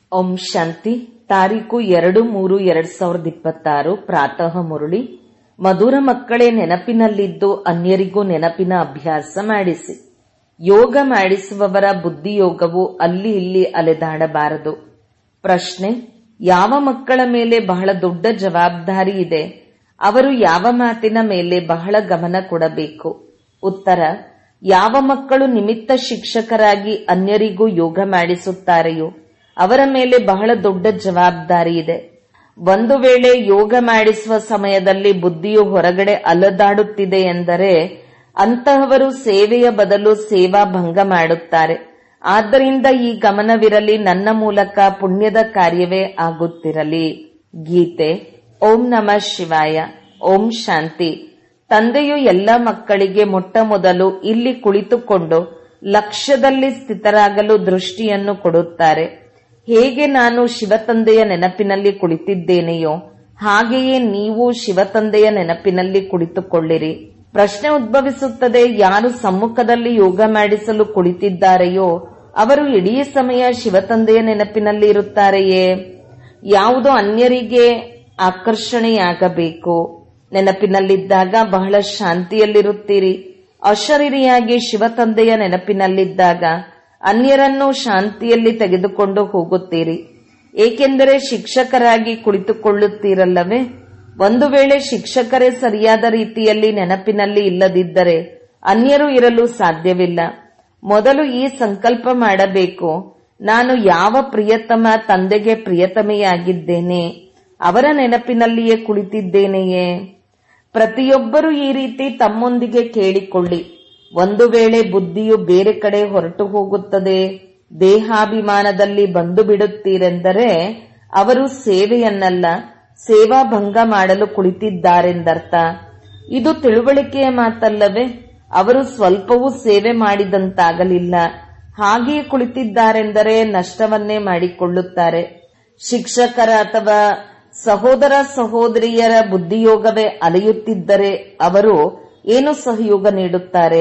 ಓಂ ಶಾಂತಿ ತಾರೀಕು ಎರಡು ಮೂರು ಎರಡ್ ಸಾವಿರದ ಇಪ್ಪತ್ತಾರು ಪ್ರಾತಃ ಮುರಳಿ ಮಧುರ ಮಕ್ಕಳೇ ನೆನಪಿನಲ್ಲಿದ್ದು ಅನ್ಯರಿಗೂ ನೆನಪಿನ ಅಭ್ಯಾಸ ಮಾಡಿಸಿ ಯೋಗ ಮಾಡಿಸುವವರ ಬುದ್ಧಿಯೋಗವು ಅಲ್ಲಿ ಇಲ್ಲಿ ಅಲೆದಾಡಬಾರದು ಪ್ರಶ್ನೆ ಯಾವ ಮಕ್ಕಳ ಮೇಲೆ ಬಹಳ ದೊಡ್ಡ ಜವಾಬ್ದಾರಿ ಇದೆ ಅವರು ಯಾವ ಮಾತಿನ ಮೇಲೆ ಬಹಳ ಗಮನ ಕೊಡಬೇಕು ಉತ್ತರ ಯಾವ ಮಕ್ಕಳು ನಿಮಿತ್ತ ಶಿಕ್ಷಕರಾಗಿ ಅನ್ಯರಿಗೂ ಯೋಗ ಮಾಡಿಸುತ್ತಾರೆಯೋ ಅವರ ಮೇಲೆ ಬಹಳ ದೊಡ್ಡ ಜವಾಬ್ದಾರಿ ಇದೆ ಒಂದು ವೇಳೆ ಯೋಗ ಮಾಡಿಸುವ ಸಮಯದಲ್ಲಿ ಬುದ್ಧಿಯು ಹೊರಗಡೆ ಅಲದಾಡುತ್ತಿದೆ ಎಂದರೆ ಅಂತಹವರು ಸೇವೆಯ ಬದಲು ಸೇವಾ ಭಂಗ ಮಾಡುತ್ತಾರೆ ಆದ್ದರಿಂದ ಈ ಗಮನವಿರಲಿ ನನ್ನ ಮೂಲಕ ಪುಣ್ಯದ ಕಾರ್ಯವೇ ಆಗುತ್ತಿರಲಿ ಗೀತೆ ಓಂ ನಮಃ ಶಿವಾಯ ಓಂ ಶಾಂತಿ ತಂದೆಯು ಎಲ್ಲ ಮಕ್ಕಳಿಗೆ ಮೊಟ್ಟ ಮೊದಲು ಇಲ್ಲಿ ಕುಳಿತುಕೊಂಡು ಲಕ್ಷ್ಯದಲ್ಲಿ ಸ್ಥಿತರಾಗಲು ದೃಷ್ಟಿಯನ್ನು ಕೊಡುತ್ತಾರೆ ಹೇಗೆ ನಾನು ಶಿವತಂದೆಯ ನೆನಪಿನಲ್ಲಿ ಕುಳಿತಿದ್ದೇನೆಯೋ ಹಾಗೆಯೇ ನೀವು ಶಿವತಂದೆಯ ನೆನಪಿನಲ್ಲಿ ಕುಳಿತುಕೊಳ್ಳಿರಿ ಪ್ರಶ್ನೆ ಉದ್ಭವಿಸುತ್ತದೆ ಯಾರು ಸಮ್ಮುಖದಲ್ಲಿ ಯೋಗ ಮಾಡಿಸಲು ಕುಳಿತಿದ್ದಾರೆಯೋ ಅವರು ಇಡೀ ಸಮಯ ಶಿವತಂದೆಯ ನೆನಪಿನಲ್ಲಿ ಇರುತ್ತಾರೆಯೇ ಯಾವುದು ಅನ್ಯರಿಗೆ ಆಕರ್ಷಣೆಯಾಗಬೇಕು ನೆನಪಿನಲ್ಲಿದ್ದಾಗ ಬಹಳ ಶಾಂತಿಯಲ್ಲಿರುತ್ತೀರಿ ಅಶರೀರಿಯಾಗಿ ಶಿವತಂದೆಯ ನೆನಪಿನಲ್ಲಿದ್ದಾಗ ಅನ್ಯರನ್ನು ಶಾಂತಿಯಲ್ಲಿ ತೆಗೆದುಕೊಂಡು ಹೋಗುತ್ತೀರಿ ಏಕೆಂದರೆ ಶಿಕ್ಷಕರಾಗಿ ಕುಳಿತುಕೊಳ್ಳುತ್ತೀರಲ್ಲವೇ ಒಂದು ವೇಳೆ ಶಿಕ್ಷಕರೇ ಸರಿಯಾದ ರೀತಿಯಲ್ಲಿ ನೆನಪಿನಲ್ಲಿ ಇಲ್ಲದಿದ್ದರೆ ಅನ್ಯರು ಇರಲು ಸಾಧ್ಯವಿಲ್ಲ ಮೊದಲು ಈ ಸಂಕಲ್ಪ ಮಾಡಬೇಕು ನಾನು ಯಾವ ಪ್ರಿಯತಮ ತಂದೆಗೆ ಪ್ರಿಯತಮೆಯಾಗಿದ್ದೇನೆ ಅವರ ನೆನಪಿನಲ್ಲಿಯೇ ಕುಳಿತಿದ್ದೇನೆಯೇ ಪ್ರತಿಯೊಬ್ಬರೂ ಈ ರೀತಿ ತಮ್ಮೊಂದಿಗೆ ಕೇಳಿಕೊಳ್ಳಿ ಒಂದು ವೇಳೆ ಬುದ್ಧಿಯು ಬೇರೆ ಕಡೆ ಹೊರಟು ಹೋಗುತ್ತದೆ ದೇಹಾಭಿಮಾನದಲ್ಲಿ ಬಂದು ಬಿಡುತ್ತೀರೆಂದರೆ ಅವರು ಸೇವೆಯನ್ನಲ್ಲ ಸೇವಾ ಭಂಗ ಮಾಡಲು ಕುಳಿತಿದ್ದಾರೆಂದರ್ಥ ಇದು ತಿಳುವಳಿಕೆಯ ಮಾತಲ್ಲವೇ ಅವರು ಸ್ವಲ್ಪವೂ ಸೇವೆ ಮಾಡಿದಂತಾಗಲಿಲ್ಲ ಹಾಗೆಯೇ ಕುಳಿತಿದ್ದಾರೆಂದರೆ ನಷ್ಟವನ್ನೇ ಮಾಡಿಕೊಳ್ಳುತ್ತಾರೆ ಶಿಕ್ಷಕರ ಅಥವಾ ಸಹೋದರ ಸಹೋದರಿಯರ ಬುದ್ಧಿಯೋಗವೇ ಅಲೆಯುತ್ತಿದ್ದರೆ ಅವರು ಏನು ಸಹಯೋಗ ನೀಡುತ್ತಾರೆ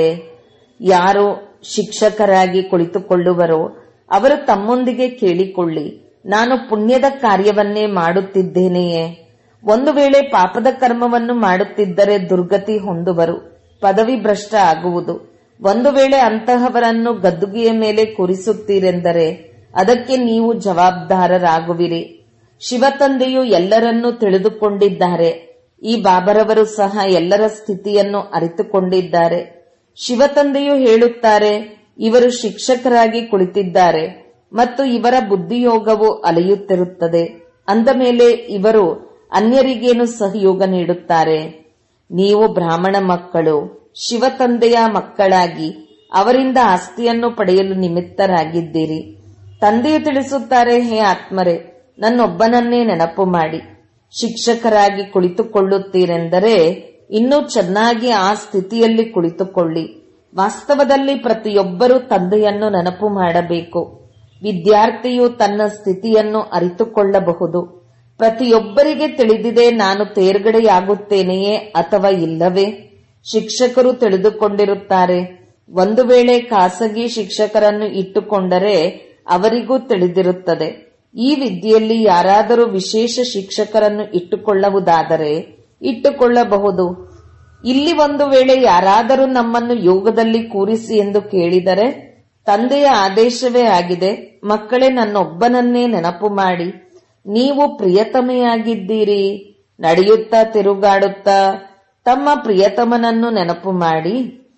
ಯಾರು ಶಿಕ್ಷಕರಾಗಿ ಕುಳಿತುಕೊಳ್ಳುವರೋ ಅವರು ತಮ್ಮೊಂದಿಗೆ ಕೇಳಿಕೊಳ್ಳಿ ನಾನು ಪುಣ್ಯದ ಕಾರ್ಯವನ್ನೇ ಮಾಡುತ್ತಿದ್ದೇನೆಯೇ ಒಂದು ವೇಳೆ ಪಾಪದ ಕರ್ಮವನ್ನು ಮಾಡುತ್ತಿದ್ದರೆ ದುರ್ಗತಿ ಹೊಂದುವರು ಪದವಿ ಭ್ರಷ್ಟ ಆಗುವುದು ಒಂದು ವೇಳೆ ಅಂತಹವರನ್ನು ಗದ್ದುಗೆಯ ಮೇಲೆ ಕೂರಿಸುತ್ತೀರೆಂದರೆ ಅದಕ್ಕೆ ನೀವು ಜವಾಬ್ದಾರರಾಗುವಿರಿ ಶಿವತಂದೆಯು ಎಲ್ಲರನ್ನೂ ತಿಳಿದುಕೊಂಡಿದ್ದಾರೆ ಈ ಬಾಬರವರು ಸಹ ಎಲ್ಲರ ಸ್ಥಿತಿಯನ್ನು ಅರಿತುಕೊಂಡಿದ್ದಾರೆ ಶಿವತಂದೆಯು ಹೇಳುತ್ತಾರೆ ಇವರು ಶಿಕ್ಷಕರಾಗಿ ಕುಳಿತಿದ್ದಾರೆ ಮತ್ತು ಇವರ ಬುದ್ಧಿಯೋಗವು ಅಲೆಯುತ್ತಿರುತ್ತದೆ ಅಂದ ಮೇಲೆ ಇವರು ಅನ್ಯರಿಗೇನು ಸಹಯೋಗ ನೀಡುತ್ತಾರೆ ನೀವು ಬ್ರಾಹ್ಮಣ ಮಕ್ಕಳು ಶಿವತಂದೆಯ ಮಕ್ಕಳಾಗಿ ಅವರಿಂದ ಆಸ್ತಿಯನ್ನು ಪಡೆಯಲು ನಿಮಿತ್ತರಾಗಿದ್ದೀರಿ ತಂದೆಯು ತಿಳಿಸುತ್ತಾರೆ ಹೇ ಆತ್ಮರೇ ನನ್ನೊಬ್ಬನನ್ನೇ ನೆನಪು ಮಾಡಿ ಶಿಕ್ಷಕರಾಗಿ ಕುಳಿತುಕೊಳ್ಳುತ್ತೀರೆಂದರೆ ಇನ್ನೂ ಚೆನ್ನಾಗಿ ಆ ಸ್ಥಿತಿಯಲ್ಲಿ ಕುಳಿತುಕೊಳ್ಳಿ ವಾಸ್ತವದಲ್ಲಿ ಪ್ರತಿಯೊಬ್ಬರೂ ತಂದೆಯನ್ನು ನೆನಪು ಮಾಡಬೇಕು ವಿದ್ಯಾರ್ಥಿಯು ತನ್ನ ಸ್ಥಿತಿಯನ್ನು ಅರಿತುಕೊಳ್ಳಬಹುದು ಪ್ರತಿಯೊಬ್ಬರಿಗೆ ತಿಳಿದಿದೆ ನಾನು ತೇರ್ಗಡೆಯಾಗುತ್ತೇನೆಯೇ ಅಥವಾ ಇಲ್ಲವೇ ಶಿಕ್ಷಕರು ತಿಳಿದುಕೊಂಡಿರುತ್ತಾರೆ ಒಂದು ವೇಳೆ ಖಾಸಗಿ ಶಿಕ್ಷಕರನ್ನು ಇಟ್ಟುಕೊಂಡರೆ ಅವರಿಗೂ ತಿಳಿದಿರುತ್ತದೆ ಈ ವಿದ್ಯೆಯಲ್ಲಿ ಯಾರಾದರೂ ವಿಶೇಷ ಶಿಕ್ಷಕರನ್ನು ಇಟ್ಟುಕೊಳ್ಳುವುದಾದರೆ ಇಟ್ಟುಕೊಳ್ಳಬಹುದು ಇಲ್ಲಿ ಒಂದು ವೇಳೆ ಯಾರಾದರೂ ನಮ್ಮನ್ನು ಯೋಗದಲ್ಲಿ ಕೂರಿಸಿ ಎಂದು ಕೇಳಿದರೆ ತಂದೆಯ ಆದೇಶವೇ ಆಗಿದೆ ಮಕ್ಕಳೇ ನನ್ನೊಬ್ಬನನ್ನೇ ನೆನಪು ಮಾಡಿ ನೀವು ಪ್ರಿಯತಮೆಯಾಗಿದ್ದೀರಿ ನಡೆಯುತ್ತಾ ತಿರುಗಾಡುತ್ತಾ ತಮ್ಮ ಪ್ರಿಯತಮನನ್ನು ನೆನಪು ಮಾಡಿ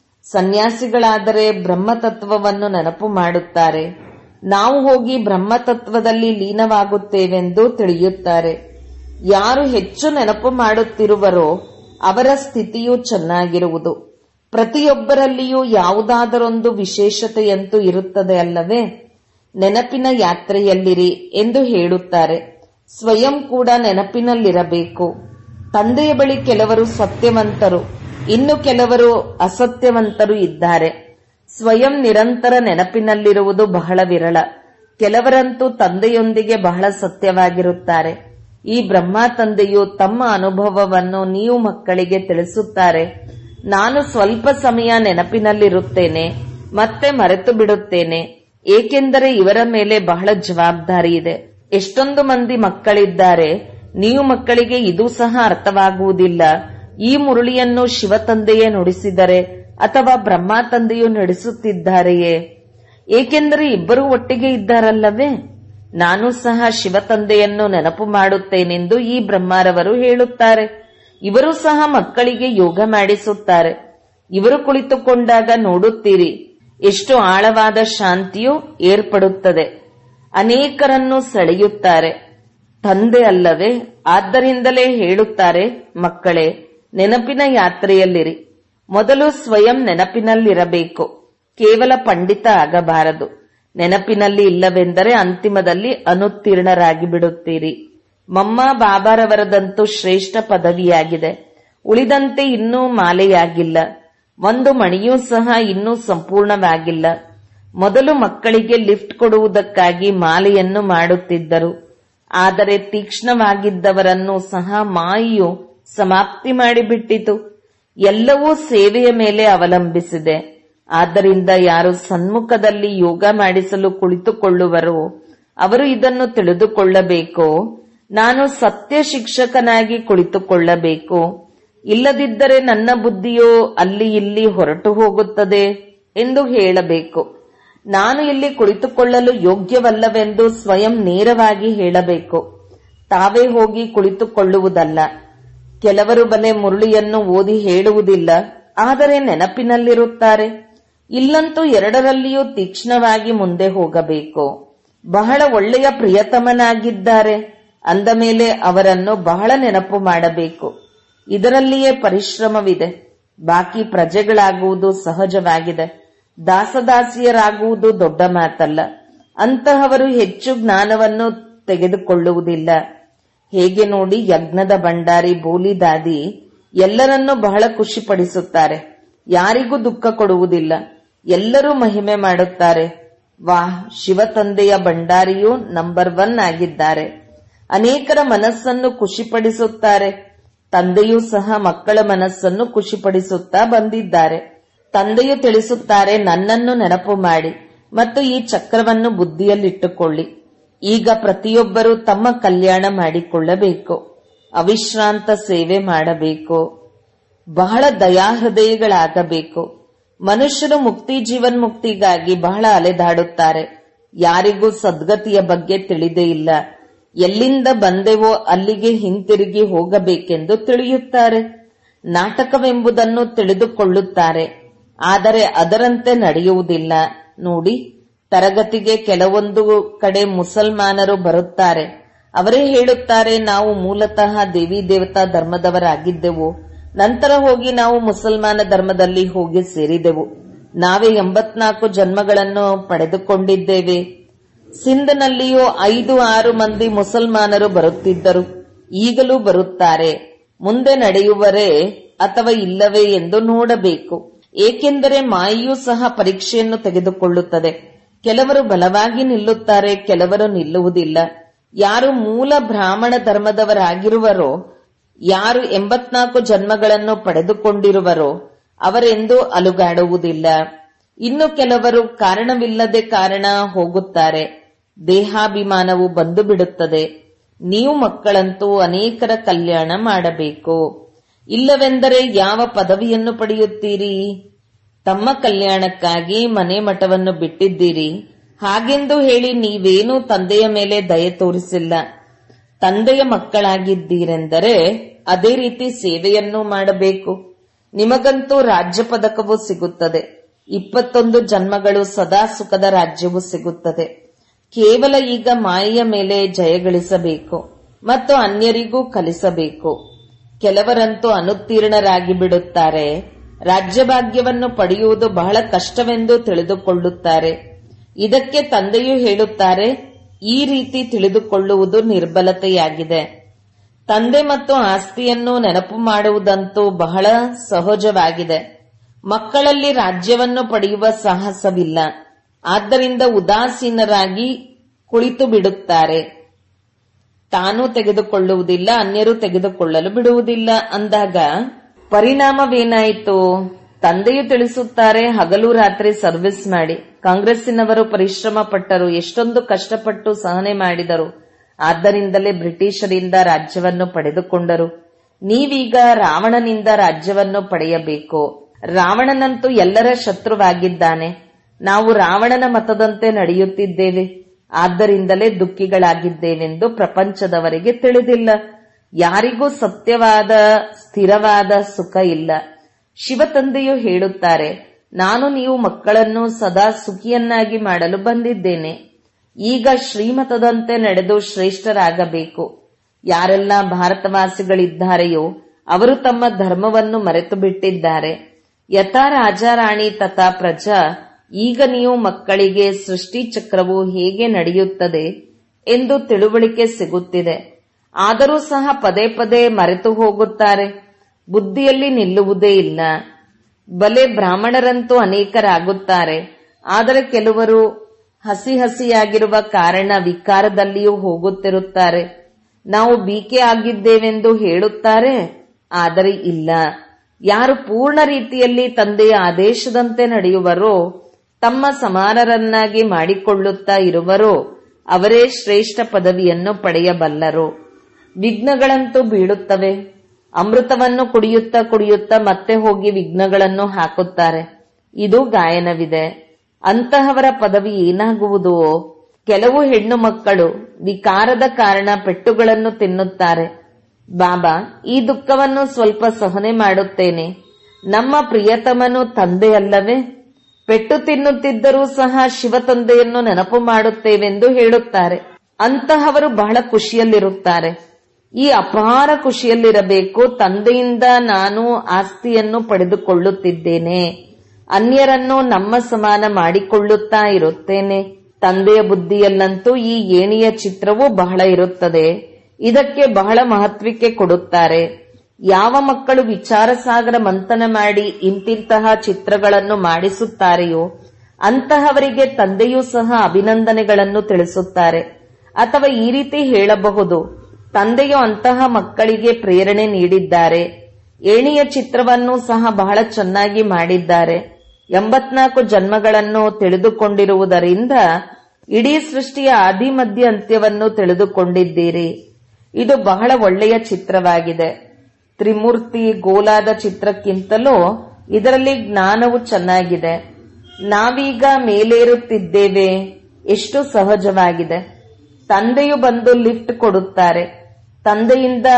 ಸನ್ಯಾಸಿಗಳಾದರೆ ಬ್ರಹ್ಮತತ್ವವನ್ನು ನೆನಪು ಮಾಡುತ್ತಾರೆ ನಾವು ಹೋಗಿ ಬ್ರಹ್ಮತತ್ವದಲ್ಲಿ ಲೀನವಾಗುತ್ತೇವೆಂದು ತಿಳಿಯುತ್ತಾರೆ ಯಾರು ಹೆಚ್ಚು ನೆನಪು ಮಾಡುತ್ತಿರುವರೋ ಅವರ ಸ್ಥಿತಿಯು ಚೆನ್ನಾಗಿರುವುದು ಪ್ರತಿಯೊಬ್ಬರಲ್ಲಿಯೂ ಯಾವುದಾದರೊಂದು ವಿಶೇಷತೆಯಂತೂ ಇರುತ್ತದೆ ಅಲ್ಲವೇ ನೆನಪಿನ ಯಾತ್ರೆಯಲ್ಲಿರಿ ಎಂದು ಹೇಳುತ್ತಾರೆ ಸ್ವಯಂ ಕೂಡ ನೆನಪಿನಲ್ಲಿರಬೇಕು ತಂದೆಯ ಬಳಿ ಕೆಲವರು ಸತ್ಯವಂತರು ಇನ್ನು ಕೆಲವರು ಅಸತ್ಯವಂತರು ಇದ್ದಾರೆ ಸ್ವಯಂ ನಿರಂತರ ನೆನಪಿನಲ್ಲಿರುವುದು ಬಹಳ ವಿರಳ ಕೆಲವರಂತೂ ತಂದೆಯೊಂದಿಗೆ ಬಹಳ ಸತ್ಯವಾಗಿರುತ್ತಾರೆ ಈ ಬ್ರಹ್ಮ ತಂದೆಯು ತಮ್ಮ ಅನುಭವವನ್ನು ನೀವು ಮಕ್ಕಳಿಗೆ ತಿಳಿಸುತ್ತಾರೆ ನಾನು ಸ್ವಲ್ಪ ಸಮಯ ನೆನಪಿನಲ್ಲಿರುತ್ತೇನೆ ಮತ್ತೆ ಮರೆತು ಬಿಡುತ್ತೇನೆ ಏಕೆಂದರೆ ಇವರ ಮೇಲೆ ಬಹಳ ಜವಾಬ್ದಾರಿ ಇದೆ ಎಷ್ಟೊಂದು ಮಂದಿ ಮಕ್ಕಳಿದ್ದಾರೆ ನೀವು ಮಕ್ಕಳಿಗೆ ಇದು ಸಹ ಅರ್ಥವಾಗುವುದಿಲ್ಲ ಈ ಮುರುಳಿಯನ್ನು ಶಿವ ತಂದೆಯೇ ನುಡಿಸಿದರೆ ಅಥವಾ ಬ್ರಹ್ಮ ತಂದೆಯು ನಡೆಸುತ್ತಿದ್ದಾರೆಯೇ ಏಕೆಂದರೆ ಇಬ್ಬರೂ ಒಟ್ಟಿಗೆ ಇದ್ದಾರಲ್ಲವೇ ನಾನು ಸಹ ಶಿವ ತಂದೆಯನ್ನು ನೆನಪು ಮಾಡುತ್ತೇನೆಂದು ಈ ಬ್ರಹ್ಮಾರವರು ಹೇಳುತ್ತಾರೆ ಇವರು ಸಹ ಮಕ್ಕಳಿಗೆ ಯೋಗ ಮಾಡಿಸುತ್ತಾರೆ ಇವರು ಕುಳಿತುಕೊಂಡಾಗ ನೋಡುತ್ತೀರಿ ಎಷ್ಟು ಆಳವಾದ ಶಾಂತಿಯು ಏರ್ಪಡುತ್ತದೆ ಅನೇಕರನ್ನು ಸೆಳೆಯುತ್ತಾರೆ ತಂದೆ ಅಲ್ಲವೇ ಆದ್ದರಿಂದಲೇ ಹೇಳುತ್ತಾರೆ ಮಕ್ಕಳೇ ನೆನಪಿನ ಯಾತ್ರೆಯಲ್ಲಿರಿ ಮೊದಲು ಸ್ವಯಂ ನೆನಪಿನಲ್ಲಿರಬೇಕು ಕೇವಲ ಪಂಡಿತ ಆಗಬಾರದು ನೆನಪಿನಲ್ಲಿ ಇಲ್ಲವೆಂದರೆ ಅಂತಿಮದಲ್ಲಿ ಅನುತ್ತೀರ್ಣರಾಗಿ ಬಿಡುತ್ತೀರಿ ಮಮ್ಮ ಬಾಬಾರವರದಂತೂ ಶ್ರೇಷ್ಠ ಪದವಿಯಾಗಿದೆ ಉಳಿದಂತೆ ಇನ್ನೂ ಮಾಲೆಯಾಗಿಲ್ಲ ಒಂದು ಮಣಿಯೂ ಸಹ ಇನ್ನೂ ಸಂಪೂರ್ಣವಾಗಿಲ್ಲ ಮೊದಲು ಮಕ್ಕಳಿಗೆ ಲಿಫ್ಟ್ ಕೊಡುವುದಕ್ಕಾಗಿ ಮಾಲೆಯನ್ನು ಮಾಡುತ್ತಿದ್ದರು ಆದರೆ ತೀಕ್ಷ್ಣವಾಗಿದ್ದವರನ್ನು ಸಹ ಮಾಯಿಯು ಸಮಾಪ್ತಿ ಮಾಡಿಬಿಟ್ಟಿತು ಎಲ್ಲವೂ ಸೇವೆಯ ಮೇಲೆ ಅವಲಂಬಿಸಿದೆ ಆದ್ದರಿಂದ ಯಾರು ಸನ್ಮುಖದಲ್ಲಿ ಯೋಗ ಮಾಡಿಸಲು ಕುಳಿತುಕೊಳ್ಳುವರೋ ಅವರು ಇದನ್ನು ತಿಳಿದುಕೊಳ್ಳಬೇಕು ನಾನು ಸತ್ಯ ಶಿಕ್ಷಕನಾಗಿ ಕುಳಿತುಕೊಳ್ಳಬೇಕು ಇಲ್ಲದಿದ್ದರೆ ನನ್ನ ಬುದ್ಧಿಯೋ ಅಲ್ಲಿ ಇಲ್ಲಿ ಹೊರಟು ಹೋಗುತ್ತದೆ ಎಂದು ಹೇಳಬೇಕು ನಾನು ಇಲ್ಲಿ ಕುಳಿತುಕೊಳ್ಳಲು ಯೋಗ್ಯವಲ್ಲವೆಂದು ಸ್ವಯಂ ನೇರವಾಗಿ ಹೇಳಬೇಕು ತಾವೇ ಹೋಗಿ ಕುಳಿತುಕೊಳ್ಳುವುದಲ್ಲ ಕೆಲವರು ಬಲೆ ಮುರುಳಿಯನ್ನು ಓದಿ ಹೇಳುವುದಿಲ್ಲ ಆದರೆ ನೆನಪಿನಲ್ಲಿರುತ್ತಾರೆ ಇಲ್ಲಂತೂ ಎರಡರಲ್ಲಿಯೂ ತೀಕ್ಷ್ಣವಾಗಿ ಮುಂದೆ ಹೋಗಬೇಕು ಬಹಳ ಒಳ್ಳೆಯ ಪ್ರಿಯತಮನಾಗಿದ್ದಾರೆ ಅಂದ ಮೇಲೆ ಅವರನ್ನು ಬಹಳ ನೆನಪು ಮಾಡಬೇಕು ಇದರಲ್ಲಿಯೇ ಪರಿಶ್ರಮವಿದೆ ಬಾಕಿ ಪ್ರಜೆಗಳಾಗುವುದು ಸಹಜವಾಗಿದೆ ದಾಸದಾಸಿಯರಾಗುವುದು ದೊಡ್ಡ ಮಾತಲ್ಲ ಅಂತಹವರು ಹೆಚ್ಚು ಜ್ಞಾನವನ್ನು ತೆಗೆದುಕೊಳ್ಳುವುದಿಲ್ಲ ಹೇಗೆ ನೋಡಿ ಯಜ್ಞದ ಭಂಡಾರಿ ಬೋಲಿದಾದಿ ಎಲ್ಲರನ್ನೂ ಬಹಳ ಖುಷಿಪಡಿಸುತ್ತಾರೆ ಯಾರಿಗೂ ದುಃಖ ಕೊಡುವುದಿಲ್ಲ ಎಲ್ಲರೂ ಮಹಿಮೆ ಮಾಡುತ್ತಾರೆ ವಾಹ್ ಶಿವ ತಂದೆಯ ಭಂಡಾರಿಯೂ ನಂಬರ್ ಒನ್ ಆಗಿದ್ದಾರೆ ಅನೇಕರ ಮನಸ್ಸನ್ನು ಖುಷಿಪಡಿಸುತ್ತಾರೆ ತಂದೆಯೂ ಸಹ ಮಕ್ಕಳ ಮನಸ್ಸನ್ನು ಖುಷಿಪಡಿಸುತ್ತಾ ಬಂದಿದ್ದಾರೆ ತಂದೆಯು ತಿಳಿಸುತ್ತಾರೆ ನನ್ನನ್ನು ನೆನಪು ಮಾಡಿ ಮತ್ತು ಈ ಚಕ್ರವನ್ನು ಬುದ್ಧಿಯಲ್ಲಿಟ್ಟುಕೊಳ್ಳಿ ಈಗ ಪ್ರತಿಯೊಬ್ಬರೂ ತಮ್ಮ ಕಲ್ಯಾಣ ಮಾಡಿಕೊಳ್ಳಬೇಕು ಅವಿಶ್ರಾಂತ ಸೇವೆ ಮಾಡಬೇಕು ಬಹಳ ದಯಾಹೃದಯಗಳಾಗಬೇಕು ಮನುಷ್ಯರು ಮುಕ್ತಿ ಜೀವನ್ಮುಕ್ತಿಗಾಗಿ ಬಹಳ ಅಲೆದಾಡುತ್ತಾರೆ ಯಾರಿಗೂ ಸದ್ಗತಿಯ ಬಗ್ಗೆ ತಿಳಿದೇ ಇಲ್ಲ ಎಲ್ಲಿಂದ ಬಂದೆವೋ ಅಲ್ಲಿಗೆ ಹಿಂತಿರುಗಿ ಹೋಗಬೇಕೆಂದು ತಿಳಿಯುತ್ತಾರೆ ನಾಟಕವೆಂಬುದನ್ನು ತಿಳಿದುಕೊಳ್ಳುತ್ತಾರೆ ಆದರೆ ಅದರಂತೆ ನಡೆಯುವುದಿಲ್ಲ ನೋಡಿ ತರಗತಿಗೆ ಕೆಲವೊಂದು ಕಡೆ ಮುಸಲ್ಮಾನರು ಬರುತ್ತಾರೆ ಅವರೇ ಹೇಳುತ್ತಾರೆ ನಾವು ಮೂಲತಃ ದೇವಿ ದೇವತಾ ಧರ್ಮದವರಾಗಿದ್ದೆವು ನಂತರ ಹೋಗಿ ನಾವು ಮುಸಲ್ಮಾನ ಧರ್ಮದಲ್ಲಿ ಹೋಗಿ ಸೇರಿದೆವು ನಾವೇ ಎಂಬತ್ನಾಲ್ಕು ಜನ್ಮಗಳನ್ನು ಪಡೆದುಕೊಂಡಿದ್ದೇವೆ ಸಿಂಧನಲ್ಲಿಯೂ ಐದು ಆರು ಮಂದಿ ಮುಸಲ್ಮಾನರು ಬರುತ್ತಿದ್ದರು ಈಗಲೂ ಬರುತ್ತಾರೆ ಮುಂದೆ ನಡೆಯುವರೇ ಅಥವಾ ಇಲ್ಲವೇ ಎಂದು ನೋಡಬೇಕು ಏಕೆಂದರೆ ಮಾಯೆಯೂ ಸಹ ಪರೀಕ್ಷೆಯನ್ನು ತೆಗೆದುಕೊಳ್ಳುತ್ತದೆ ಕೆಲವರು ಬಲವಾಗಿ ನಿಲ್ಲುತ್ತಾರೆ ಕೆಲವರು ನಿಲ್ಲುವುದಿಲ್ಲ ಯಾರು ಮೂಲ ಬ್ರಾಹ್ಮಣ ಧರ್ಮದವರಾಗಿರುವರೋ ಯಾರು ಎಂಬತ್ನಾಲ್ಕು ಜನ್ಮಗಳನ್ನು ಪಡೆದುಕೊಂಡಿರುವರೋ ಅವರೆಂದೂ ಅಲುಗಾಡುವುದಿಲ್ಲ ಇನ್ನು ಕೆಲವರು ಕಾರಣವಿಲ್ಲದೆ ಕಾರಣ ಹೋಗುತ್ತಾರೆ ದೇಹಾಭಿಮಾನವು ಬಂದು ಬಿಡುತ್ತದೆ ನೀವು ಮಕ್ಕಳಂತೂ ಅನೇಕರ ಕಲ್ಯಾಣ ಮಾಡಬೇಕು ಇಲ್ಲವೆಂದರೆ ಯಾವ ಪದವಿಯನ್ನು ಪಡೆಯುತ್ತೀರಿ ತಮ್ಮ ಕಲ್ಯಾಣಕ್ಕಾಗಿ ಮನೆ ಮಠವನ್ನು ಬಿಟ್ಟಿದ್ದೀರಿ ಹಾಗೆಂದು ಹೇಳಿ ನೀವೇನೂ ತಂದೆಯ ಮೇಲೆ ದಯೆ ತೋರಿಸಿಲ್ಲ ತಂದೆಯ ಮಕ್ಕಳಾಗಿದ್ದೀರೆಂದರೆ ಅದೇ ರೀತಿ ಸೇವೆಯನ್ನೂ ಮಾಡಬೇಕು ನಿಮಗಂತೂ ರಾಜ್ಯ ಪದಕವೂ ಸಿಗುತ್ತದೆ ಇಪ್ಪತ್ತೊಂದು ಜನ್ಮಗಳು ಸದಾ ಸುಖದ ರಾಜ್ಯವೂ ಸಿಗುತ್ತದೆ ಕೇವಲ ಈಗ ಮಾಯೆಯ ಮೇಲೆ ಜಯಗಳಿಸಬೇಕು ಮತ್ತು ಅನ್ಯರಿಗೂ ಕಲಿಸಬೇಕು ಕೆಲವರಂತೂ ಅನುತ್ತೀರ್ಣರಾಗಿ ಬಿಡುತ್ತಾರೆ ರಾಜ್ಯಭಾಗ್ಯವನ್ನು ಪಡೆಯುವುದು ಬಹಳ ಕಷ್ಟವೆಂದು ತಿಳಿದುಕೊಳ್ಳುತ್ತಾರೆ ಇದಕ್ಕೆ ತಂದೆಯು ಹೇಳುತ್ತಾರೆ ಈ ರೀತಿ ತಿಳಿದುಕೊಳ್ಳುವುದು ನಿರ್ಬಲತೆಯಾಗಿದೆ ತಂದೆ ಮತ್ತು ಆಸ್ತಿಯನ್ನು ನೆನಪು ಮಾಡುವುದಂತೂ ಬಹಳ ಸಹಜವಾಗಿದೆ ಮಕ್ಕಳಲ್ಲಿ ರಾಜ್ಯವನ್ನು ಪಡೆಯುವ ಸಾಹಸವಿಲ್ಲ ಆದ್ದರಿಂದ ಉದಾಸೀನರಾಗಿ ಕುಳಿತು ಬಿಡುತ್ತಾರೆ ತಾನು ತೆಗೆದುಕೊಳ್ಳುವುದಿಲ್ಲ ಅನ್ಯರು ತೆಗೆದುಕೊಳ್ಳಲು ಬಿಡುವುದಿಲ್ಲ ಅಂದಾಗ ಪರಿಣಾಮವೇನಾಯಿತು ತಂದೆಯು ತಿಳಿಸುತ್ತಾರೆ ಹಗಲು ರಾತ್ರಿ ಸರ್ವಿಸ್ ಮಾಡಿ ಕಾಂಗ್ರೆಸ್ಸಿನವರು ಪರಿಶ್ರಮ ಪಟ್ಟರು ಎಷ್ಟೊಂದು ಕಷ್ಟಪಟ್ಟು ಸಹನೆ ಮಾಡಿದರು ಆದ್ದರಿಂದಲೇ ಬ್ರಿಟಿಷರಿಂದ ರಾಜ್ಯವನ್ನು ಪಡೆದುಕೊಂಡರು ನೀವೀಗ ರಾವಣನಿಂದ ರಾಜ್ಯವನ್ನು ಪಡೆಯಬೇಕು ರಾವಣನಂತೂ ಎಲ್ಲರ ಶತ್ರುವಾಗಿದ್ದಾನೆ ನಾವು ರಾವಣನ ಮತದಂತೆ ನಡೆಯುತ್ತಿದ್ದೇವೆ ಆದ್ದರಿಂದಲೇ ದುಃಖಿಗಳಾಗಿದ್ದೇವೆಂದು ಪ್ರಪಂಚದವರಿಗೆ ತಿಳಿದಿಲ್ಲ ಯಾರಿಗೂ ಸತ್ಯವಾದ ಸ್ಥಿರವಾದ ಸುಖ ಇಲ್ಲ ಶಿವತಂದೆಯು ಹೇಳುತ್ತಾರೆ ನಾನು ನೀವು ಮಕ್ಕಳನ್ನು ಸದಾ ಸುಖಿಯನ್ನಾಗಿ ಮಾಡಲು ಬಂದಿದ್ದೇನೆ ಈಗ ಶ್ರೀಮತದಂತೆ ನಡೆದು ಶ್ರೇಷ್ಠರಾಗಬೇಕು ಯಾರೆಲ್ಲ ಭಾರತವಾಸಿಗಳಿದ್ದಾರೆಯೋ ಅವರು ತಮ್ಮ ಧರ್ಮವನ್ನು ಮರೆತು ಬಿಟ್ಟಿದ್ದಾರೆ ಯಥಾ ರಾಜಾರಾಣಿ ತಥಾ ಪ್ರಜಾ ಈಗ ನೀವು ಮಕ್ಕಳಿಗೆ ಸೃಷ್ಟಿ ಚಕ್ರವು ಹೇಗೆ ನಡೆಯುತ್ತದೆ ಎಂದು ತಿಳುವಳಿಕೆ ಸಿಗುತ್ತಿದೆ ಆದರೂ ಸಹ ಪದೇ ಪದೇ ಮರೆತು ಹೋಗುತ್ತಾರೆ ಬುದ್ಧಿಯಲ್ಲಿ ನಿಲ್ಲುವುದೇ ಇಲ್ಲ ಬಲೆ ಬ್ರಾಹ್ಮಣರಂತೂ ಅನೇಕರಾಗುತ್ತಾರೆ ಆದರೆ ಕೆಲವರು ಹಸಿ ಹಸಿಯಾಗಿರುವ ಕಾರಣ ವಿಕಾರದಲ್ಲಿಯೂ ಹೋಗುತ್ತಿರುತ್ತಾರೆ ನಾವು ಬೀಕೆ ಆಗಿದ್ದೇವೆಂದು ಹೇಳುತ್ತಾರೆ ಆದರೆ ಇಲ್ಲ ಯಾರು ಪೂರ್ಣ ರೀತಿಯಲ್ಲಿ ತಂದೆಯ ಆದೇಶದಂತೆ ನಡೆಯುವರೋ ತಮ್ಮ ಸಮಾನರನ್ನಾಗಿ ಮಾಡಿಕೊಳ್ಳುತ್ತಾ ಇರುವರೋ ಅವರೇ ಶ್ರೇಷ್ಠ ಪದವಿಯನ್ನು ಪಡೆಯಬಲ್ಲರು ವಿಘ್ನಗಳಂತೂ ಬೀಳುತ್ತವೆ ಅಮೃತವನ್ನು ಕುಡಿಯುತ್ತಾ ಕುಡಿಯುತ್ತಾ ಮತ್ತೆ ಹೋಗಿ ವಿಘ್ನಗಳನ್ನು ಹಾಕುತ್ತಾರೆ ಇದು ಗಾಯನವಿದೆ ಅಂತಹವರ ಪದವಿ ಏನಾಗುವುದು ಕೆಲವು ಹೆಣ್ಣು ಮಕ್ಕಳು ವಿಕಾರದ ಕಾರಣ ಪೆಟ್ಟುಗಳನ್ನು ತಿನ್ನುತ್ತಾರೆ ಬಾಬಾ ಈ ದುಃಖವನ್ನು ಸ್ವಲ್ಪ ಸಹನೆ ಮಾಡುತ್ತೇನೆ ನಮ್ಮ ಪ್ರಿಯತಮನು ತಂದೆಯಲ್ಲವೇ ಪೆಟ್ಟು ತಿನ್ನುತ್ತಿದ್ದರೂ ಸಹ ಶಿವ ತಂದೆಯನ್ನು ನೆನಪು ಮಾಡುತ್ತೇವೆಂದು ಹೇಳುತ್ತಾರೆ ಅಂತಹವರು ಬಹಳ ಖುಷಿಯಲ್ಲಿರುತ್ತಾರೆ ಈ ಅಪಾರ ಖುಷಿಯಲ್ಲಿರಬೇಕು ತಂದೆಯಿಂದ ನಾನು ಆಸ್ತಿಯನ್ನು ಪಡೆದುಕೊಳ್ಳುತ್ತಿದ್ದೇನೆ ಅನ್ಯರನ್ನು ನಮ್ಮ ಸಮಾನ ಮಾಡಿಕೊಳ್ಳುತ್ತಾ ಇರುತ್ತೇನೆ ತಂದೆಯ ಬುದ್ಧಿಯಲ್ಲಂತೂ ಈ ಏಣಿಯ ಚಿತ್ರವೂ ಬಹಳ ಇರುತ್ತದೆ ಇದಕ್ಕೆ ಬಹಳ ಮಹತ್ವಕ್ಕೆ ಕೊಡುತ್ತಾರೆ ಯಾವ ಮಕ್ಕಳು ವಿಚಾರ ಸಾಗರ ಮಂಥನ ಮಾಡಿ ಇಂತಿಂತಹ ಚಿತ್ರಗಳನ್ನು ಮಾಡಿಸುತ್ತಾರೆಯೋ ಅಂತಹವರಿಗೆ ತಂದೆಯೂ ಸಹ ಅಭಿನಂದನೆಗಳನ್ನು ತಿಳಿಸುತ್ತಾರೆ ಅಥವಾ ಈ ರೀತಿ ಹೇಳಬಹುದು ತಂದೆಯು ಅಂತಹ ಮಕ್ಕಳಿಗೆ ಪ್ರೇರಣೆ ನೀಡಿದ್ದಾರೆ ಏಣಿಯ ಚಿತ್ರವನ್ನು ಸಹ ಬಹಳ ಚೆನ್ನಾಗಿ ಮಾಡಿದ್ದಾರೆ ಎಂಬತ್ನಾಲ್ಕು ಜನ್ಮಗಳನ್ನು ತಿಳಿದುಕೊಂಡಿರುವುದರಿಂದ ಇಡೀ ಸೃಷ್ಟಿಯ ಆದಿ ಮಧ್ಯ ಅಂತ್ಯವನ್ನು ತಿಳಿದುಕೊಂಡಿದ್ದೀರಿ ಇದು ಬಹಳ ಒಳ್ಳೆಯ ಚಿತ್ರವಾಗಿದೆ ತ್ರಿಮೂರ್ತಿ ಗೋಲಾದ ಚಿತ್ರಕ್ಕಿಂತಲೂ ಇದರಲ್ಲಿ ಜ್ಞಾನವು ಚೆನ್ನಾಗಿದೆ ನಾವೀಗ ಮೇಲೇರುತ್ತಿದ್ದೇವೆ ಎಷ್ಟು ಸಹಜವಾಗಿದೆ ತಂದೆಯು ಬಂದು ಲಿಫ್ಟ್ ಕೊಡುತ್ತಾರೆ ತಂದೆಯಿಂದ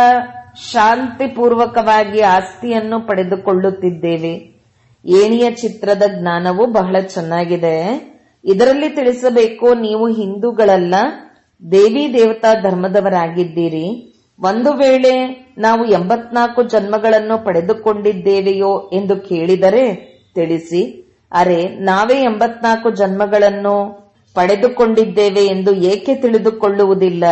ಶಾಂತಿಪೂರ್ವಕವಾಗಿ ಆಸ್ತಿಯನ್ನು ಪಡೆದುಕೊಳ್ಳುತ್ತಿದ್ದೇವೆ ಏಣಿಯ ಚಿತ್ರದ ಜ್ಞಾನವು ಬಹಳ ಚೆನ್ನಾಗಿದೆ ಇದರಲ್ಲಿ ತಿಳಿಸಬೇಕು ನೀವು ಹಿಂದೂಗಳಲ್ಲ ದೇವಿ ದೇವತಾ ಧರ್ಮದವರಾಗಿದ್ದೀರಿ ಒಂದು ವೇಳೆ ನಾವು ಎಂಬತ್ನಾಲ್ಕು ಜನ್ಮಗಳನ್ನು ಪಡೆದುಕೊಂಡಿದ್ದೇವೆಯೋ ಎಂದು ಕೇಳಿದರೆ ತಿಳಿಸಿ ಅರೆ ನಾವೇ ಎಂಬತ್ನಾಲ್ಕು ಜನ್ಮಗಳನ್ನು ಪಡೆದುಕೊಂಡಿದ್ದೇವೆ ಎಂದು ಏಕೆ ತಿಳಿದುಕೊಳ್ಳುವುದಿಲ್ಲ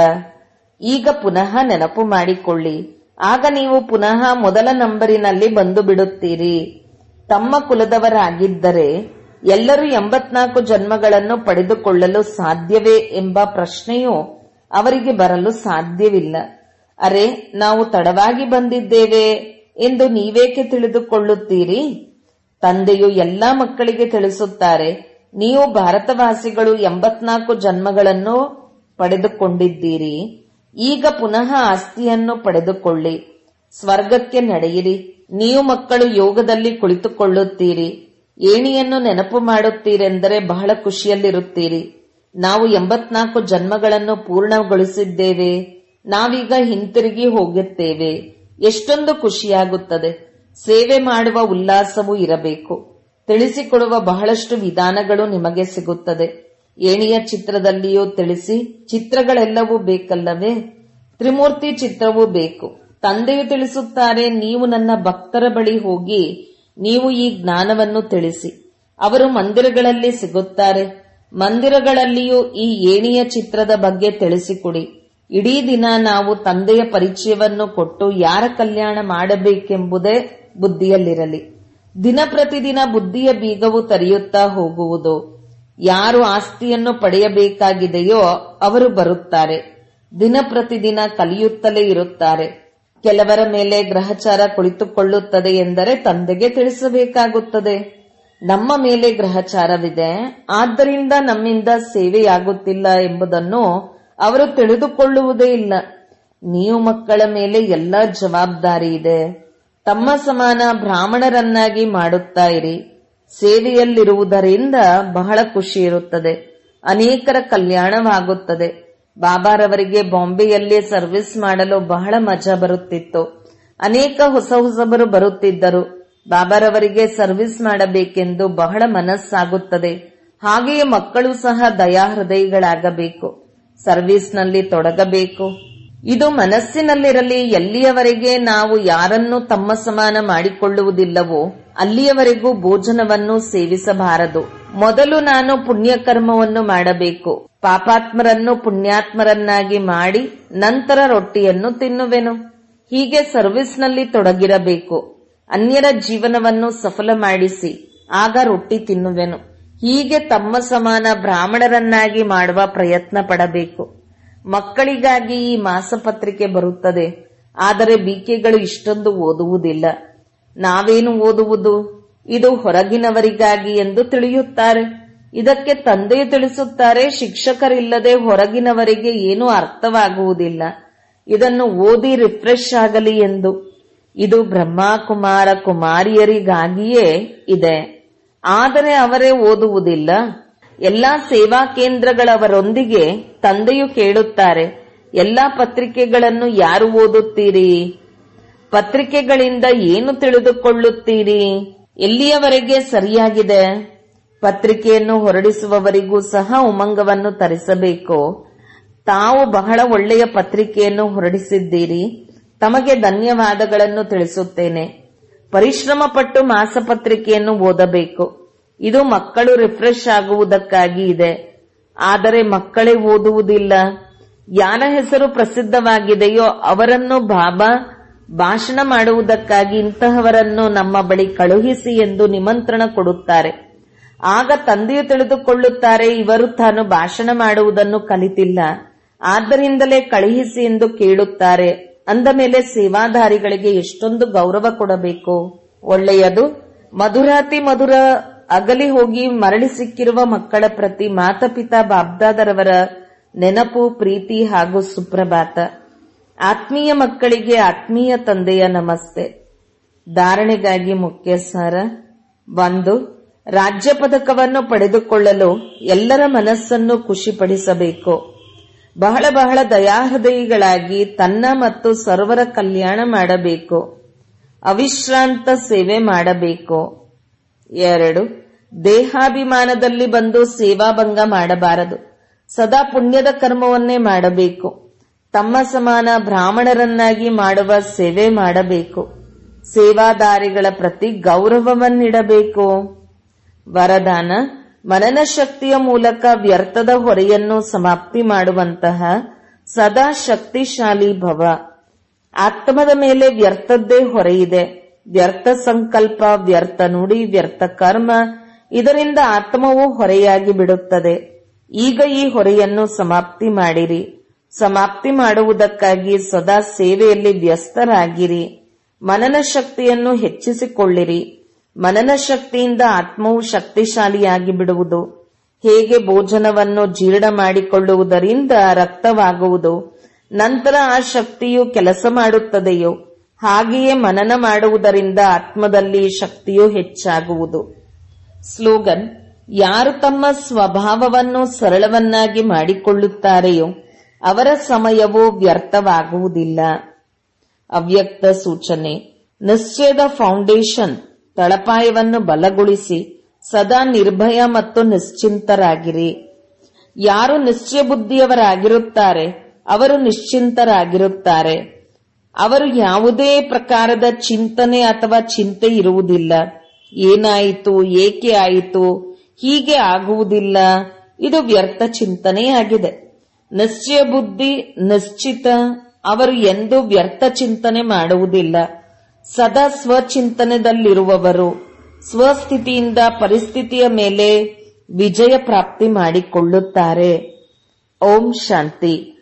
ಈಗ ಪುನಃ ನೆನಪು ಮಾಡಿಕೊಳ್ಳಿ ಆಗ ನೀವು ಪುನಃ ಮೊದಲ ನಂಬರಿನಲ್ಲಿ ಬಂದು ಬಿಡುತ್ತೀರಿ ತಮ್ಮ ಕುಲದವರಾಗಿದ್ದರೆ ಎಲ್ಲರೂ ಎಂಬತ್ನಾಲ್ಕು ಜನ್ಮಗಳನ್ನು ಪಡೆದುಕೊಳ್ಳಲು ಸಾಧ್ಯವೇ ಎಂಬ ಪ್ರಶ್ನೆಯು ಅವರಿಗೆ ಬರಲು ಸಾಧ್ಯವಿಲ್ಲ ಅರೆ ನಾವು ತಡವಾಗಿ ಬಂದಿದ್ದೇವೆ ಎಂದು ನೀವೇಕೆ ತಿಳಿದುಕೊಳ್ಳುತ್ತೀರಿ ತಂದೆಯು ಎಲ್ಲಾ ಮಕ್ಕಳಿಗೆ ತಿಳಿಸುತ್ತಾರೆ ನೀವು ಭಾರತವಾಸಿಗಳು ಎಂಬತ್ನಾಲ್ಕು ಜನ್ಮಗಳನ್ನು ಪಡೆದುಕೊಂಡಿದ್ದೀರಿ ಈಗ ಪುನಃ ಆಸ್ತಿಯನ್ನು ಪಡೆದುಕೊಳ್ಳಿ ಸ್ವರ್ಗಕ್ಕೆ ನಡೆಯಿರಿ ನೀವು ಮಕ್ಕಳು ಯೋಗದಲ್ಲಿ ಕುಳಿತುಕೊಳ್ಳುತ್ತೀರಿ ಏಣಿಯನ್ನು ನೆನಪು ಮಾಡುತ್ತೀರೆಂದರೆ ಬಹಳ ಖುಷಿಯಲ್ಲಿರುತ್ತೀರಿ ನಾವು ಎಂಬತ್ನಾಲ್ಕು ಜನ್ಮಗಳನ್ನು ಪೂರ್ಣಗೊಳಿಸಿದ್ದೇವೆ ನಾವೀಗ ಹಿಂತಿರುಗಿ ಹೋಗುತ್ತೇವೆ ಎಷ್ಟೊಂದು ಖುಷಿಯಾಗುತ್ತದೆ ಸೇವೆ ಮಾಡುವ ಉಲ್ಲಾಸವೂ ಇರಬೇಕು ತಿಳಿಸಿಕೊಡುವ ಬಹಳಷ್ಟು ವಿಧಾನಗಳು ನಿಮಗೆ ಸಿಗುತ್ತದೆ ಏಣಿಯ ಚಿತ್ರದಲ್ಲಿಯೂ ತಿಳಿಸಿ ಚಿತ್ರಗಳೆಲ್ಲವೂ ಬೇಕಲ್ಲವೇ ತ್ರಿಮೂರ್ತಿ ಚಿತ್ರವೂ ಬೇಕು ತಂದೆಯು ತಿಳಿಸುತ್ತಾರೆ ನೀವು ನನ್ನ ಭಕ್ತರ ಬಳಿ ಹೋಗಿ ನೀವು ಈ ಜ್ಞಾನವನ್ನು ತಿಳಿಸಿ ಅವರು ಮಂದಿರಗಳಲ್ಲಿ ಸಿಗುತ್ತಾರೆ ಮಂದಿರಗಳಲ್ಲಿಯೂ ಈ ಏಣಿಯ ಚಿತ್ರದ ಬಗ್ಗೆ ತಿಳಿಸಿಕೊಡಿ ಇಡೀ ದಿನ ನಾವು ತಂದೆಯ ಪರಿಚಯವನ್ನು ಕೊಟ್ಟು ಯಾರ ಕಲ್ಯಾಣ ಮಾಡಬೇಕೆಂಬುದೇ ಬುದ್ಧಿಯಲ್ಲಿರಲಿ ದಿನ ಪ್ರತಿದಿನ ಬುದ್ಧಿಯ ಬೀಗವು ತೆರೆಯುತ್ತಾ ಹೋಗುವುದು ಯಾರು ಆಸ್ತಿಯನ್ನು ಪಡೆಯಬೇಕಾಗಿದೆಯೋ ಅವರು ಬರುತ್ತಾರೆ ದಿನ ಪ್ರತಿದಿನ ಕಲಿಯುತ್ತಲೇ ಇರುತ್ತಾರೆ ಕೆಲವರ ಮೇಲೆ ಗ್ರಹಚಾರ ಕುಳಿತುಕೊಳ್ಳುತ್ತದೆ ಎಂದರೆ ತಂದೆಗೆ ತಿಳಿಸಬೇಕಾಗುತ್ತದೆ ನಮ್ಮ ಮೇಲೆ ಗ್ರಹಚಾರವಿದೆ ಆದ್ದರಿಂದ ನಮ್ಮಿಂದ ಸೇವೆಯಾಗುತ್ತಿಲ್ಲ ಎಂಬುದನ್ನು ಅವರು ತಿಳಿದುಕೊಳ್ಳುವುದೇ ಇಲ್ಲ ನೀವು ಮಕ್ಕಳ ಮೇಲೆ ಎಲ್ಲ ಜವಾಬ್ದಾರಿ ಇದೆ ತಮ್ಮ ಸಮಾನ ಬ್ರಾಹ್ಮಣರನ್ನಾಗಿ ಮಾಡುತ್ತಾ ಇರಿ ಸೇವೆಯಲ್ಲಿರುವುದರಿಂದ ಬಹಳ ಖುಷಿ ಇರುತ್ತದೆ ಅನೇಕರ ಕಲ್ಯಾಣವಾಗುತ್ತದೆ ಬಾಬಾರವರಿಗೆ ಬಾಂಬೆಯಲ್ಲಿ ಸರ್ವಿಸ್ ಮಾಡಲು ಬಹಳ ಮಜಾ ಬರುತ್ತಿತ್ತು ಅನೇಕ ಹೊಸ ಹೊಸಬರು ಬರುತ್ತಿದ್ದರು ಬಾಬಾರವರಿಗೆ ಸರ್ವಿಸ್ ಮಾಡಬೇಕೆಂದು ಬಹಳ ಮನಸ್ಸಾಗುತ್ತದೆ ಹಾಗೆಯೇ ಮಕ್ಕಳು ಸಹ ದಯಾ ಹೃದಯಗಳಾಗಬೇಕು ಸರ್ವಿಸ್ನಲ್ಲಿ ತೊಡಗಬೇಕು ಇದು ಮನಸ್ಸಿನಲ್ಲಿರಲಿ ಎಲ್ಲಿಯವರೆಗೆ ನಾವು ಯಾರನ್ನು ತಮ್ಮ ಸಮಾನ ಮಾಡಿಕೊಳ್ಳುವುದಿಲ್ಲವೋ ಅಲ್ಲಿಯವರೆಗೂ ಭೋಜನವನ್ನು ಸೇವಿಸಬಾರದು ಮೊದಲು ನಾನು ಪುಣ್ಯಕರ್ಮವನ್ನು ಮಾಡಬೇಕು ಪಾಪಾತ್ಮರನ್ನು ಪುಣ್ಯಾತ್ಮರನ್ನಾಗಿ ಮಾಡಿ ನಂತರ ರೊಟ್ಟಿಯನ್ನು ತಿನ್ನುವೆನು ಹೀಗೆ ಸರ್ವಿಸ್ನಲ್ಲಿ ತೊಡಗಿರಬೇಕು ಅನ್ಯರ ಜೀವನವನ್ನು ಸಫಲ ಮಾಡಿಸಿ ಆಗ ರೊಟ್ಟಿ ತಿನ್ನುವೆನು ಹೀಗೆ ತಮ್ಮ ಸಮಾನ ಬ್ರಾಹ್ಮಣರನ್ನಾಗಿ ಮಾಡುವ ಪ್ರಯತ್ನ ಪಡಬೇಕು ಮಕ್ಕಳಿಗಾಗಿ ಈ ಮಾಸಪತ್ರಿಕೆ ಬರುತ್ತದೆ ಆದರೆ ಬಿಕೆಗಳು ಇಷ್ಟೊಂದು ಓದುವುದಿಲ್ಲ ನಾವೇನು ಓದುವುದು ಇದು ಹೊರಗಿನವರಿಗಾಗಿ ಎಂದು ತಿಳಿಯುತ್ತಾರೆ ಇದಕ್ಕೆ ತಂದೆಯು ತಿಳಿಸುತ್ತಾರೆ ಶಿಕ್ಷಕರಿಲ್ಲದೆ ಹೊರಗಿನವರಿಗೆ ಏನೂ ಅರ್ಥವಾಗುವುದಿಲ್ಲ ಇದನ್ನು ಓದಿ ರಿಫ್ರೆಶ್ ಆಗಲಿ ಎಂದು ಇದು ಬ್ರಹ್ಮಕುಮಾರ ಕುಮಾರಿಯರಿಗಾಗಿಯೇ ಇದೆ ಆದರೆ ಅವರೇ ಓದುವುದಿಲ್ಲ ಎಲ್ಲಾ ಸೇವಾ ಕೇಂದ್ರಗಳವರೊಂದಿಗೆ ತಂದೆಯು ಕೇಳುತ್ತಾರೆ ಎಲ್ಲಾ ಪತ್ರಿಕೆಗಳನ್ನು ಯಾರು ಓದುತ್ತೀರಿ ಪತ್ರಿಕೆಗಳಿಂದ ಏನು ತಿಳಿದುಕೊಳ್ಳುತ್ತೀರಿ ಎಲ್ಲಿಯವರೆಗೆ ಸರಿಯಾಗಿದೆ ಪತ್ರಿಕೆಯನ್ನು ಹೊರಡಿಸುವವರಿಗೂ ಸಹ ಉಮಂಗವನ್ನು ತರಿಸಬೇಕು ತಾವು ಬಹಳ ಒಳ್ಳೆಯ ಪತ್ರಿಕೆಯನ್ನು ಹೊರಡಿಸಿದ್ದೀರಿ ತಮಗೆ ಧನ್ಯವಾದಗಳನ್ನು ತಿಳಿಸುತ್ತೇನೆ ಪರಿಶ್ರಮ ಪಟ್ಟು ಮಾಸಪತ್ರಿಕೆಯನ್ನು ಓದಬೇಕು ಇದು ಮಕ್ಕಳು ರಿಫ್ರೆಶ್ ಆಗುವುದಕ್ಕಾಗಿ ಇದೆ ಆದರೆ ಮಕ್ಕಳೇ ಓದುವುದಿಲ್ಲ ಯಾರ ಹೆಸರು ಪ್ರಸಿದ್ಧವಾಗಿದೆಯೋ ಅವರನ್ನು ಬಾಬಾ ಭಾಷಣ ಮಾಡುವುದಕ್ಕಾಗಿ ಇಂತಹವರನ್ನು ನಮ್ಮ ಬಳಿ ಕಳುಹಿಸಿ ಎಂದು ನಿಮಂತ್ರಣ ಕೊಡುತ್ತಾರೆ ಆಗ ತಂದೆಯು ತಿಳಿದುಕೊಳ್ಳುತ್ತಾರೆ ಇವರು ತಾನು ಭಾಷಣ ಮಾಡುವುದನ್ನು ಕಲಿತಿಲ್ಲ ಆದ್ದರಿಂದಲೇ ಕಳುಹಿಸಿ ಎಂದು ಕೇಳುತ್ತಾರೆ ಅಂದ ಮೇಲೆ ಸೇವಾಧಾರಿಗಳಿಗೆ ಎಷ್ಟೊಂದು ಗೌರವ ಕೊಡಬೇಕು ಒಳ್ಳೆಯದು ಮಧುರಾತಿ ಮಧುರ ಅಗಲಿ ಹೋಗಿ ಮರಳಿ ಸಿಕ್ಕಿರುವ ಮಕ್ಕಳ ಪ್ರತಿ ಮಾತಪಿತಾ ಬಾಬ್ದಾದರವರ ನೆನಪು ಪ್ರೀತಿ ಹಾಗೂ ಸುಪ್ರಭಾತ ಆತ್ಮೀಯ ಮಕ್ಕಳಿಗೆ ಆತ್ಮೀಯ ತಂದೆಯ ನಮಸ್ತೆ ಧಾರಣೆಗಾಗಿ ಮುಖ್ಯ ಸಾರ ಒಂದು ರಾಜ್ಯ ಪದಕವನ್ನು ಪಡೆದುಕೊಳ್ಳಲು ಎಲ್ಲರ ಮನಸ್ಸನ್ನು ಖುಷಿಪಡಿಸಬೇಕು ಬಹಳ ಬಹಳ ದಯಾಹೃದಯಿಗಳಾಗಿ ತನ್ನ ಮತ್ತು ಸರ್ವರ ಕಲ್ಯಾಣ ಮಾಡಬೇಕು ಅವಿಶ್ರಾಂತ ಸೇವೆ ಮಾಡಬೇಕು ಎರಡು ದೇಹಾಭಿಮಾನದಲ್ಲಿ ಬಂದು ಸೇವಾಭಂಗ ಮಾಡಬಾರದು ಸದಾ ಪುಣ್ಯದ ಕರ್ಮವನ್ನೇ ಮಾಡಬೇಕು ತಮ್ಮ ಸಮಾನ ಬ್ರಾಹ್ಮಣರನ್ನಾಗಿ ಮಾಡುವ ಸೇವೆ ಮಾಡಬೇಕು ಸೇವಾದಾರಿಗಳ ಪ್ರತಿ ಗೌರವವನ್ನಿಡಬೇಕು ವರದಾನ ಮನನ ಶಕ್ತಿಯ ಮೂಲಕ ವ್ಯರ್ಥದ ಹೊರೆಯನ್ನು ಸಮಾಪ್ತಿ ಮಾಡುವಂತಹ ಸದಾ ಶಕ್ತಿಶಾಲಿ ಭವ ಆತ್ಮದ ಮೇಲೆ ವ್ಯರ್ಥದ್ದೇ ಹೊರೆಯಿದೆ ವ್ಯರ್ಥ ಸಂಕಲ್ಪ ವ್ಯರ್ಥ ನುಡಿ ವ್ಯರ್ಥ ಕರ್ಮ ಇದರಿಂದ ಆತ್ಮವು ಹೊರೆಯಾಗಿ ಬಿಡುತ್ತದೆ ಈಗ ಈ ಹೊರೆಯನ್ನು ಸಮಾಪ್ತಿ ಮಾಡಿರಿ ಸಮಾಪ್ತಿ ಮಾಡುವುದಕ್ಕಾಗಿ ಸದಾ ಸೇವೆಯಲ್ಲಿ ವ್ಯಸ್ತರಾಗಿರಿ ಮನನ ಶಕ್ತಿಯನ್ನು ಹೆಚ್ಚಿಸಿಕೊಳ್ಳಿರಿ ಮನನ ಶಕ್ತಿಯಿಂದ ಆತ್ಮವು ಶಕ್ತಿಶಾಲಿಯಾಗಿ ಬಿಡುವುದು ಹೇಗೆ ಭೋಜನವನ್ನು ಜೀರ್ಣ ಮಾಡಿಕೊಳ್ಳುವುದರಿಂದ ರಕ್ತವಾಗುವುದು ನಂತರ ಆ ಶಕ್ತಿಯು ಕೆಲಸ ಮಾಡುತ್ತದೆಯೋ ಹಾಗೆಯೇ ಮನನ ಮಾಡುವುದರಿಂದ ಆತ್ಮದಲ್ಲಿ ಶಕ್ತಿಯು ಹೆಚ್ಚಾಗುವುದು ಸ್ಲೋಗನ್ ಯಾರು ತಮ್ಮ ಸ್ವಭಾವವನ್ನು ಸರಳವನ್ನಾಗಿ ಮಾಡಿಕೊಳ್ಳುತ್ತಾರೆಯೋ ಅವರ ಸಮಯವು ವ್ಯರ್ಥವಾಗುವುದಿಲ್ಲ ಅವ್ಯಕ್ತ ಸೂಚನೆ ನಿಶ್ಚಯದ ಫೌಂಡೇಶನ್ ತಳಪಾಯವನ್ನು ಬಲಗೊಳಿಸಿ ಸದಾ ನಿರ್ಭಯ ಮತ್ತು ನಿಶ್ಚಿಂತರಾಗಿರಿ ಯಾರು ನಿಶ್ಚಯ ಬುದ್ಧಿಯವರಾಗಿರುತ್ತಾರೆ ಅವರು ನಿಶ್ಚಿಂತರಾಗಿರುತ್ತಾರೆ ಅವರು ಯಾವುದೇ ಪ್ರಕಾರದ ಚಿಂತನೆ ಅಥವಾ ಚಿಂತೆ ಇರುವುದಿಲ್ಲ ಏನಾಯಿತು ಏಕೆ ಆಯಿತು ಹೀಗೆ ಆಗುವುದಿಲ್ಲ ಇದು ವ್ಯರ್ಥ ಚಿಂತನೆಯಾಗಿದೆ ನಿಶ್ಚಯ ಬುದ್ಧಿ ನಿಶ್ಚಿತ ಅವರು ಎಂದೂ ವ್ಯರ್ಥ ಚಿಂತನೆ ಮಾಡುವುದಿಲ್ಲ ಸದಾ ಸ್ವಚಿಂತನದಲ್ಲಿರುವವರು ಸ್ವಸ್ಥಿತಿಯಿಂದ ಪರಿಸ್ಥಿತಿಯ ಮೇಲೆ ವಿಜಯ ಪ್ರಾಪ್ತಿ ಮಾಡಿಕೊಳ್ಳುತ್ತಾರೆ ಓಂ ಶಾಂತಿ